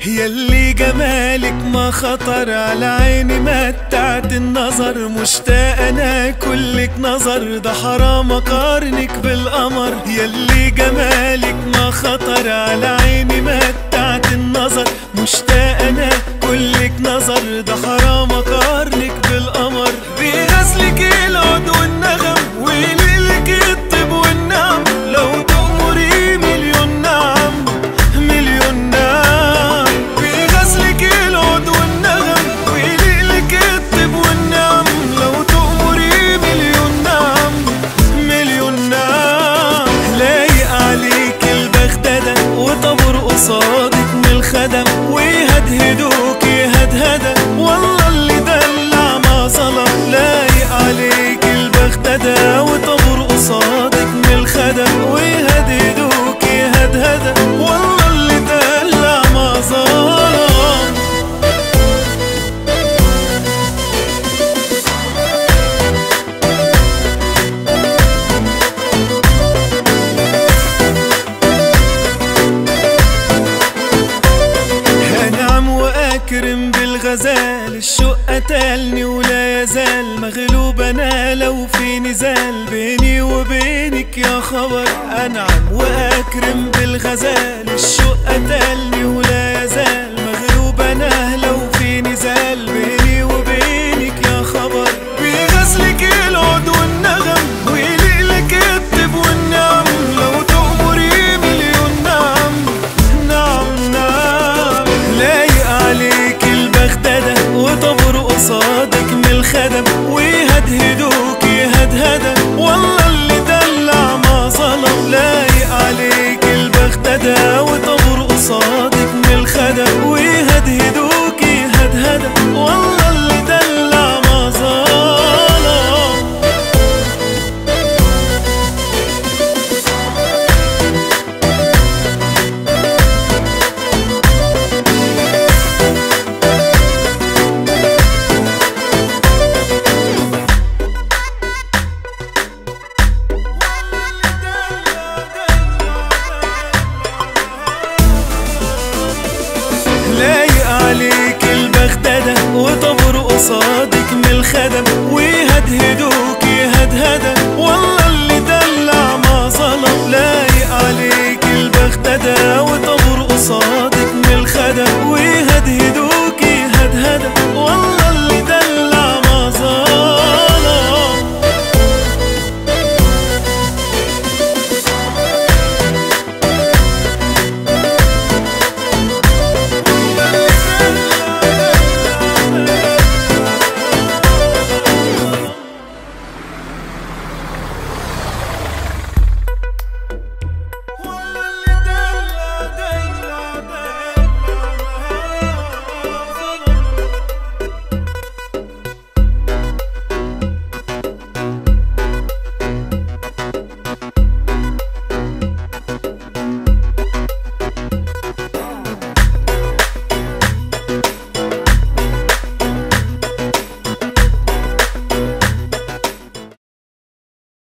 يلي جمالك ما خطر على عيني متعت النظر مشتاق انا كلك نظر ده حرام اقارنك بالقمر يلي جمالك ما خطر على عيني متعت النظر مشتاق انا كلك نظر ده حرام اقارنك بالقمر بغزلك العود والنغم وليلك الطب والنعم لو تأمري مليون نعم مليون نعم بغزلك العود والنغم وليلك الطب والنعم لو تأمري مليون نعم مليون نعم لايق عليك البغدادة وطبر قصادك من الخدم ويهدهدوك يهدهدة والله اللي دلع ما ظلم لايق عليك البغدادة وطبر قصادك من الخدم ويهدهدوك يهدهدة والله اللي دلع ما ظلم انعم واكرم بالغزال الشوق قتلني ولا يزال مغلوب انا لو في نزال بيني وبينك يا خبر انعم واكرم بالغزال الشوق قتلني ولا يزال مغلوب انا لو في نزال بيني وبينك يا خبر بغزلك العود والنغم وليلك الطب والنعم لو تأمري مليون نعم نعم نعم لايق عليك البغدادة وطبر قصادك من الخدم ويهدهدوك يهدهدة والله اللي دلع ما ظلم لايق عليك البغدادة وطبر قصادك من الخدم ويهدهدوك يهدهدة والله اللي دلع ما ظلم لايق عليك البغدادة وطبر قصادك من الخدم ويهدهدوك يهدهدة